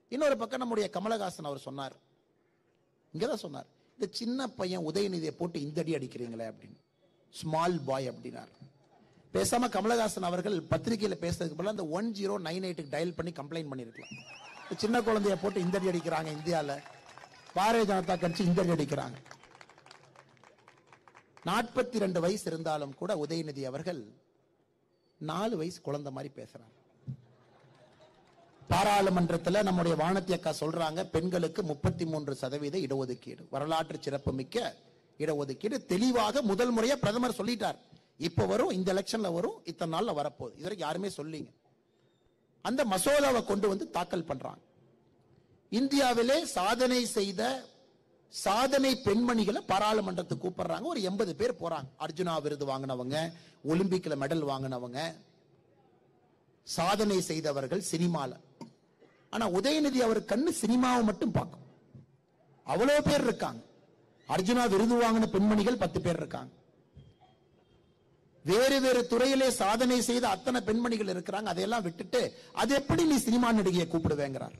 இன்னொரு பக்கம் நம்முடைய கமலஹாசன் அவர் சொன்னார் இங்கதான் சொன்னார் இந்த சின்ன பையன் உதயநிதியை போட்டு இந்த அடி அடிக்கிறீங்களே அப்படின்னு ஸ்மால் பாய் அப்படின்னார் பேசாம கமலஹாசன் அவர்கள் பத்திரிகையில பேசுறதுக்கு பதிலா அந்த ஒன் ஜீரோ நைன் எயிட்டுக்கு டயல் பண்ணி கம்ப்ளைண்ட் பண்ணிருக்கலாம் இந்த சின்ன குழந்தைய போட்டு இந்த அடி அடிக்கிறாங்க இந்தியால பாரதிய ஜனதா கட்சி இந்த அடி அடிக்கிறாங்க நாற்பத்தி ரெண்டு வயசு இருந்தாலும் கூட உதயநிதி அவர்கள் நாலு வயசு குழந்தை மாதிரி பேசுறாங்க பாராளுமன்றத்துல நம்முடைய வானத்தி அக்கா சொல்றாங்க பெண்களுக்கு முப்பத்தி மூன்று சதவீத இடஒதுக்கீடு வரலாற்று சிறப்பு மிக்க இடஒதுக்கீடு தெளிவாக முதல் முறையா பிரதமர் சொல்லிட்டார் இப்ப வரும் இந்த எலெக்ஷன்ல வரும் இத்தனை நாள்ல வரப்போகுது இதுவரைக்கும் யாருமே சொல்லிங்க அந்த மசோதாவை கொண்டு வந்து தாக்கல் பண்றாங்க இந்தியாவிலே சாதனை செய்த சாதனை பெண்மணிகளை பாராளுமன்றத்துக்கு கூப்பிடுறாங்க ஒரு எண்பது பேர் போறாங்க அர்ஜுனா விருது வாங்கினவங்க ஒலிம்பிக்ல மெடல் வாங்கினவங்க சாதனை செய்தவர்கள் சினிமால ஆனா உதயநிதி அவர் கண்ணு சினிமாவை மட்டும் பார்க்கும் அவ்வளவு பேர் இருக்காங்க அர்ஜுனா விருது வாங்கின பெண்மணிகள் பத்து பேர் இருக்காங்க வேறு வேறு துறையிலே சாதனை செய்த அத்தனை பெண்மணிகள் இருக்கிறாங்க அதையெல்லாம் விட்டுட்டு அது எப்படி நீ சினிமா நடிகையை கூப்பிடுவேங்கிறார்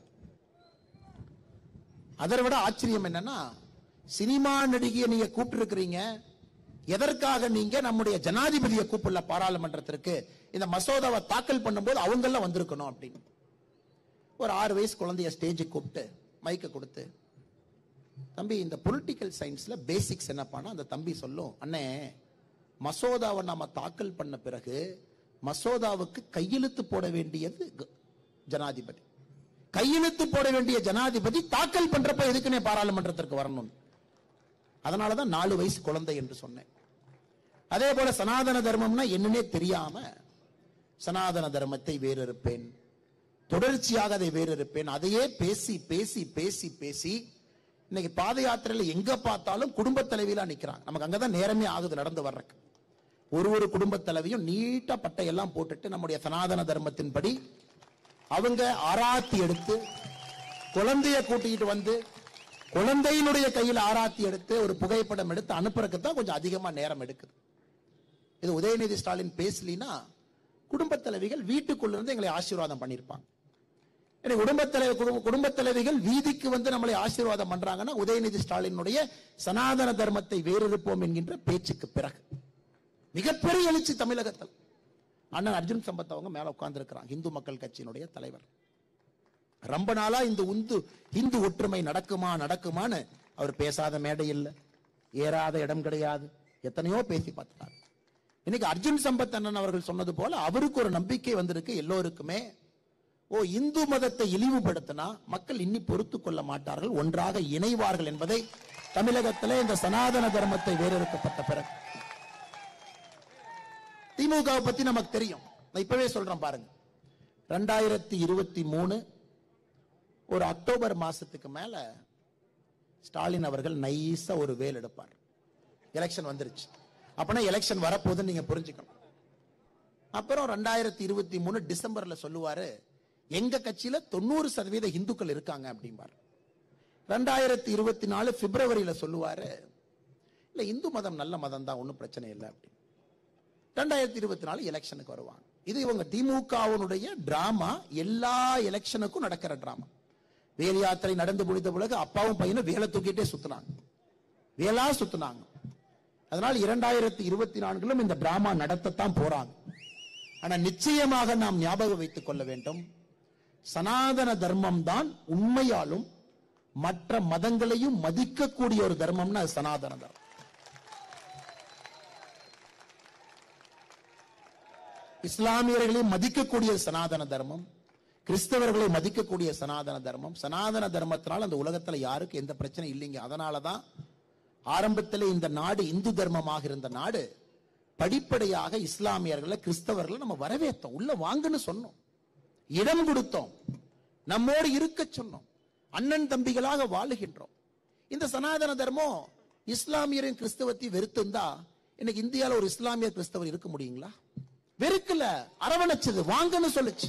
அதை விட ஆச்சரியம் என்னன்னா சினிமா நடிகையை நீங்க கூப்பிட்டு இருக்கிறீங்க எதற்காக நீங்க நம்முடைய ஜனாதிபதியை கூப்பிடல பாராளுமன்றத்திற்கு இந்த மசோதாவை தாக்கல் பண்ணும்போது அவங்க எல்லாம் வந்திருக்கணும் அப்படின்னு ஒரு ஆறு வயசு குழந்தைய ஸ்டேஜுக்கு கூப்பிட்டு மைக்க கொடுத்து தம்பி இந்த பொலிட்டிக்கல் சயின்ஸ்ல பேசிக்ஸ் என்னப்பானா அந்த தம்பி சொல்லும் அண்ணே மசோதாவை நாம தாக்கல் பண்ண பிறகு மசோதாவுக்கு கையெழுத்து போட வேண்டியது க- ஜனாதிபதி கையெழுத்து போட வேண்டிய ஜனாதிபதி தாக்கல் பண்றப்ப எதுக்குனே பாராளுமன்றத்திற்கு வரணும் அதனாலதான் நாலு வயசு குழந்தை என்று சொன்னேன் அதே போல சனாதன தர்மம்னா என்னன்னே தெரியாம சனாதன தர்மத்தை வேறறுப்பேன் தொடர்ச்சியாக அதை வேறறுப்பேன் அதையே பேசி பேசி பேசி பேசி இன்னைக்கு பாத யாத்திரையில எங்க பார்த்தாலும் குடும்ப தலைவியில நிக்கிறாங்க நமக்கு அங்கதான் நேரமே ஆகுது நடந்து வர்றக்கு ஒரு ஒரு குடும்ப தலைவியும் நீட்டா பட்டையெல்லாம் போட்டுட்டு நம்முடைய சனாதன தர்மத்தின்படி அவங்க ஆராத்தி எடுத்து குழந்தைய கூட்டிட்டு வந்து குழந்தையினுடைய கையில் ஆராத்தி எடுத்து ஒரு புகைப்படம் எடுத்து அனுப்புறதுக்கு தான் கொஞ்சம் அதிகமா நேரம் எடுக்குது இது உதயநிதி ஸ்டாலின் பேசலினா குடும்ப தலைவிகள் வீட்டுக்குள்ள இருந்து எங்களை ஆசீர்வாதம் பண்ணியிருப்பாங்க எனவே குடும்பத் தலைவர் குடும்ப குடும்பத் தலைவிகள் வீதிக்கு வந்து நம்மளை ஆசீர்வாதம் பண்றாங்கன்னா உதயநிதி ஸ்டாலினுடைய சனாதன தர்மத்தை வேறெடுப்போம் என்கின்ற பேச்சுக்கு பிறகு மிகப்பெரிய எழுச்சி தமிழகத்தில் அண்ணன் அர்ஜுன் சம்பத் அவங்க மேல உட்கார்ந்து இந்து மக்கள் கட்சியினுடைய தலைவர் ரொம்ப நாளா இந்த உந்து இந்து ஒற்றுமை நடக்குமா நடக்குமான்னு அவர் பேசாத மேடை இல்ல ஏறாத இடம் கிடையாது எத்தனையோ பேசி பார்த்தார் இன்னைக்கு அர்ஜுன் சம்பத் அண்ணன் அவர்கள் சொன்னது போல அவருக்கு ஒரு நம்பிக்கை வந்திருக்கு எல்லோருக்குமே ஓ இந்து மதத்தை இழிவுபடுத்தினா மக்கள் இன்னி பொறுத்து கொள்ள மாட்டார்கள் ஒன்றாக இணைவார்கள் என்பதை தமிழகத்திலே இந்த சனாதன தர்மத்தை வேறறுக்கப்பட்ட பிறகு திமுகவை பத்தி நமக்கு தெரியும் நான் இப்பவே சொல்றேன் பாருங்க ரெண்டாயிரத்தி இருபத்தி மூணு ஒரு அக்டோபர் மாசத்துக்கு மேல ஸ்டாலின் அவர்கள் நைஸா ஒரு வேல் எடுப்பார் எலெக்ஷன் வந்துருச்சு அப்பனா எலெக்ஷன் வரப்போகுதுன்னு நீங்க புரிஞ்சுக்கணும் அப்புறம் ரெண்டாயிரத்தி இருபத்தி மூணு டிசம்பர்ல சொல்லுவாரு எங்க கட்சியில தொண்ணூறு சதவீத இந்துக்கள் இருக்காங்க அப்படிம்பார் ரெண்டாயிரத்தி இருபத்தி நாலு பிப்ரவரியில சொல்லுவாரு இல்ல இந்து மதம் நல்ல மதம் தான் ஒன்றும் பிரச்சனை இல்லை அப்படின்னு ரெண்டாயிரத்தி இருபத்தி நாலு எலெக்ஷனுக்கு வருவாங்க இது இவங்க திமுகவினுடைய டிராமா எல்லா எலெக்ஷனுக்கும் நடக்கிற டிராமா வேல் யாத்திரை நடந்து முடிந்த பிறகு அப்பாவும் பையனும் வேலை தூக்கிட்டே சுத்தினாங்க வேலா சுத்தினாங்க அதனால் இரண்டாயிரத்தி இருபத்தி நான்கிலும் இந்த டிராமா நடத்தத்தான் போறாங்க ஆனா நிச்சயமாக நாம் ஞாபகம் வைத்துக் கொள்ள வேண்டும் சனாதன தர்மம் தான் உண்மையாலும் மற்ற மதங்களையும் மதிக்கக்கூடிய ஒரு தர்மம்னா அது சனாதன தர்மம் இஸ்லாமியர்களை மதிக்கக்கூடிய சனாதன தர்மம் கிறிஸ்தவர்களை மதிக்கக்கூடிய சனாதன தர்மம் சனாதன தர்மத்தினால் அந்த உலகத்துல யாருக்கும் எந்த பிரச்சனை இல்லைங்க அதனாலதான் ஆரம்பத்தில் இந்த நாடு இந்து தர்மமாக இருந்த நாடு படிப்படியாக இஸ்லாமியர்களை கிறிஸ்தவர்களை நம்ம வரவேற்றோம் உள்ள வாங்கன்னு சொன்னோம் இடம் கொடுத்தோம் நம்மோடு இருக்க சொன்னோம் அண்ணன் தம்பிகளாக வாழுகின்றோம் இந்த சனாதன தர்மம் இஸ்லாமியரின் கிறிஸ்தவத்தை வெறுத்திருந்தா இன்னைக்கு இந்தியால ஒரு இஸ்லாமிய கிறிஸ்தவர் இருக்க முடியுங்களா வெறுக்கல அரவணைச்சது வாங்கன்னு சொல்லுச்சு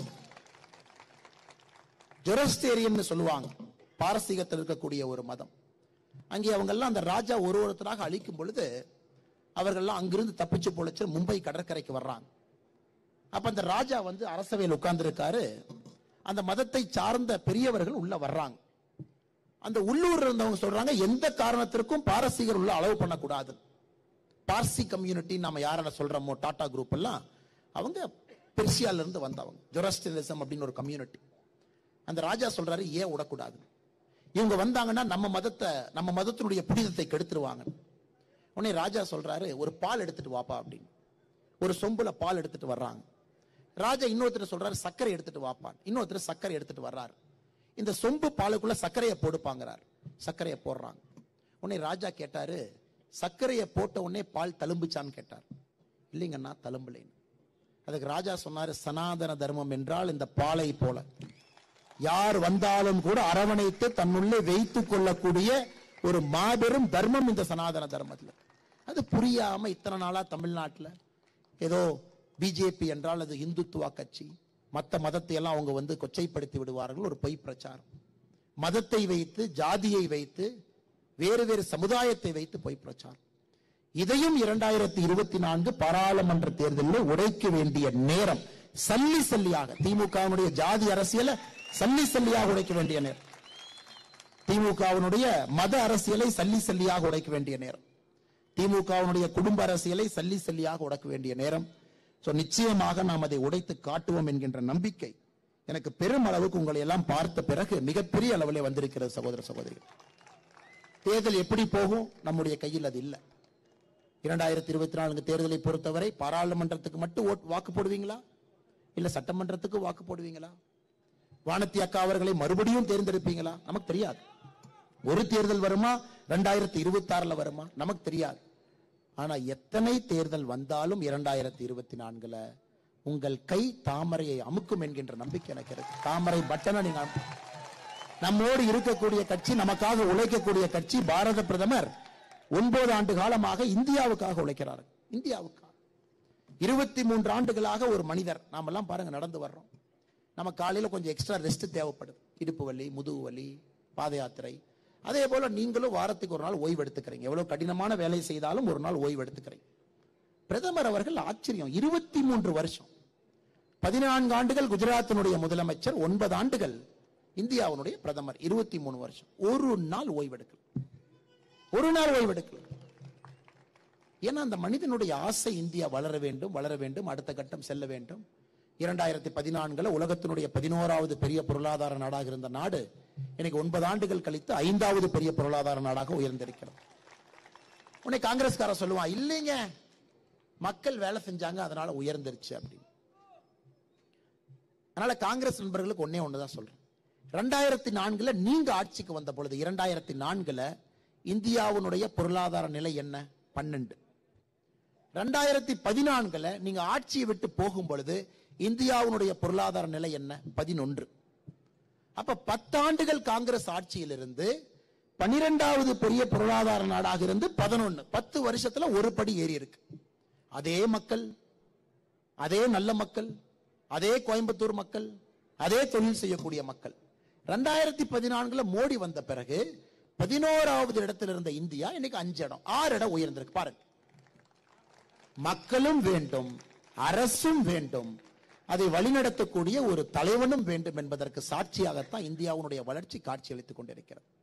ஜொரஸ்டேரியன் சொல்லுவாங்க பாரசீகத்தில் இருக்கக்கூடிய ஒரு மதம் அங்கே அவங்க எல்லாம் அந்த ராஜா ஒரு ஒருத்தராக அழிக்கும் பொழுது அவர்கள்லாம் அங்கிருந்து தப்பிச்சு பொழைச்சு மும்பை கடற்கரைக்கு வர்றாங்க அப்ப அந்த ராஜா வந்து அரசவையில் உட்கார்ந்து இருக்காரு அந்த மதத்தை சார்ந்த பெரியவர்கள் உள்ள வர்றாங்க அந்த உள்ளூர்ல இருந்தவங்க சொல்றாங்க எந்த காரணத்திற்கும் பாரசீகர் உள்ள அளவு பண்ணக்கூடாது பார்சி கம்யூனிட்டி நாம யார சொல்றோமோ டாடா குரூப் எல்லாம் அவங்க பெர்சியால இருந்து வந்தவங்க ஜொரஸ்டினிசம் அப்படின்னு ஒரு கம்யூனிட்டி அந்த ராஜா சொல்றாரு ஏன் விடக்கூடாது இவங்க வந்தாங்கன்னா நம்ம மதத்தை நம்ம மதத்தினுடைய புனிதத்தை கெடுத்துருவாங்க உடனே ராஜா சொல்றாரு ஒரு பால் எடுத்துட்டு வாப்பா அப்படின்னு ஒரு சொம்புல பால் எடுத்துட்டு வர்றாங்க ராஜா இன்னொருத்தர் சொல்றாரு சர்க்கரை எடுத்துட்டு வாப்பான் இன்னொருத்தர் சர்க்கரை எடுத்துட்டு வர்றாரு இந்த சொம்பு பாலுக்குள்ள சர்க்கரையை போடுப்பாங்கிறார் சர்க்கரையை போடுறாங்க உடனே ராஜா கேட்டாரு சர்க்கரையை போட்ட உடனே பால் தழும்புச்சான்னு கேட்டார் இல்லைங்கண்ணா தழும்பலைன்னு அதுக்கு ராஜா சொன்னாரு சனாதன தர்மம் என்றால் இந்த பாலை போல யார் வந்தாலும் கூட அரவணைத்து தன்னுள்ளே வைத்துக் கொள்ளக்கூடிய ஒரு மாபெரும் தர்மம் இந்த சனாதன தர்மத்துல அது புரியாம இத்தனை நாளா தமிழ்நாட்டுல ஏதோ பிஜேபி என்றால் அது இந்துத்துவா கட்சி மத்த மதத்தை எல்லாம் அவங்க வந்து கொச்சைப்படுத்தி விடுவார்கள் ஒரு பொய் பிரச்சாரம் மதத்தை வைத்து ஜாதியை வைத்து வேறு வேறு சமுதாயத்தை வைத்து பொய் பிரச்சாரம் இதையும் இரண்டாயிரத்தி இருபத்தி நான்கு பாராளுமன்ற தேர்தலில் உடைக்க வேண்டிய நேரம் சல்லி சல்லியாக திமுகவினுடைய ஜாதி அரசியலை சல்லி சல்லியாக உடைக்க வேண்டிய நேரம் திமுகவினுடைய மத அரசியலை சல்லி சல்லியாக உடைக்க வேண்டிய நேரம் திமுகவினுடைய குடும்ப அரசியலை சல்லி சல்லியாக உடைக்க வேண்டிய நேரம் சோ நிச்சயமாக நாம் அதை உடைத்து காட்டுவோம் என்கின்ற நம்பிக்கை எனக்கு பெரும் அளவுக்கு உங்களை எல்லாம் பார்த்த பிறகு மிகப்பெரிய அளவிலே வந்திருக்கிறது சகோதர சகோதரிகள் தேர்தல் எப்படி போகும் நம்முடைய கையில் அது இல்லை இரண்டாயிரத்தி இருபத்தி நான்கு தேர்தலை பொறுத்தவரை பாராளுமன்றத்துக்கு மட்டும் ஓட் வாக்கு போடுவீங்களா இல்ல சட்டமன்றத்துக்கு வாக்கு போடுவீங்களா வானத்தி அக்கா அவர்களை மறுபடியும் தேர்ந்தெடுப்பீங்களா நமக்கு தெரியாது ஒரு தேர்தல் வருமா ரெண்டாயிரத்தி இருபத்தி ஆறுல வருமா நமக்கு தெரியாது ஆனா எத்தனை தேர்தல் வந்தாலும் இரண்டாயிரத்தி இருபத்தி நான்குல உங்கள் கை தாமரையை அமுக்கும் என்கின்ற நம்பிக்கை எனக்கு இருக்கு தாமரை பட்டனை நீங்க அமுக்கு. நம்மோடு இருக்கக்கூடிய கட்சி நமக்காக உழைக்கக்கூடிய கட்சி பாரத பிரதமர் ஒன்பது ஆண்டு காலமாக இந்தியாவுக்காக உழைக்கிறார் இந்தியாவுக்காக இருபத்தி மூன்று ஆண்டுகளாக ஒரு மனிதர் நாமெல்லாம் பாருங்க நடந்து வர்றோம் நம்ம காலையில கொஞ்சம் எக்ஸ்ட்ரா ரெஸ்ட் தேவைப்படுது இடுப்பு வலி முதுகு வலி பாத யாத்திரை அதே போல நீங்களும் வாரத்துக்கு ஒரு நாள் ஓய்வு எடுத்துக்கிறீங்க எவ்வளவு கடினமான வேலை செய்தாலும் ஒரு நாள் ஓய்வு எடுத்துக்கிறீங்க பிரதமர் அவர்கள் ஆச்சரியம் இருபத்தி மூன்று வருஷம் பதினான்கு ஆண்டுகள் குஜராத்தினுடைய முதலமைச்சர் ஒன்பது ஆண்டுகள் இந்தியாவினுடைய பிரதமர் இருபத்தி மூணு வருஷம் ஒரு நாள் ஓய்வெடுக்கல ஒரு நாள் ஓய்வெடுக்கல ஏன்னா அந்த மனிதனுடைய ஆசை இந்தியா வளர வேண்டும் வளர வேண்டும் அடுத்த கட்டம் செல்ல வேண்டும் இரண்டாயிரத்தி பதினான்குல உலகத்தினுடைய பதினோராவது பெரிய பொருளாதார நாடாக இருந்த நாடு இன்னைக்கு ஒன்பது ஆண்டுகள் கழித்து ஐந்தாவது பெரிய பொருளாதார நாடாக உயர்ந்திருக்கிறது உன்னை காங்கிரஸ்கார சொல்லுவான் இல்லைங்க மக்கள் வேலை செஞ்சாங்க அதனால உயர்ந்துருச்சு அப்படின்னு அதனால காங்கிரஸ் நண்பர்களுக்கு ஒன்னே ஒண்ணுதான் சொல்றேன் ரெண்டாயிரத்தி நான்குல நீங்க ஆட்சிக்கு வந்த பொழுது இரண்டாயிரத்தி நான்குல இந்தியாவினுடைய பொருளாதார நிலை என்ன பன்னெண்டு ரெண்டாயிரத்தி பதினான்குல நீங்க ஆட்சியை விட்டு போகும் பொழுது இந்தியாவினுடைய பொருளாதார நிலை என்ன பதினொன்று அப்ப பத்தாண்டுகள் காங்கிரஸ் ஆட்சியில் இருந்து பனிரெண்டாவது பெரிய பொருளாதார நாடாக இருந்து பதினொன்னு பத்து வருஷத்துல ஒரு படி ஏறி இருக்கு அதே மக்கள் அதே நல்ல மக்கள் அதே கோயம்புத்தூர் மக்கள் அதே தொழில் செய்யக்கூடிய மக்கள் ரெண்டாயிரத்தி பதினான்குல மோடி வந்த பிறகு பதினோராவது இடத்துல இருந்த இந்தியா இன்னைக்கு அஞ்சு இடம் ஆறு இடம் உயர்ந்திருக்கு பாருங்க மக்களும் வேண்டும் அரசும் வேண்டும் அதை வழிநடத்தக்கூடிய ஒரு தலைவனும் வேண்டும் என்பதற்கு சாட்சியாகத்தான் இந்தியாவுடைய வளர்ச்சி காட்சியளித்துக் கொண்டிருக்கிறது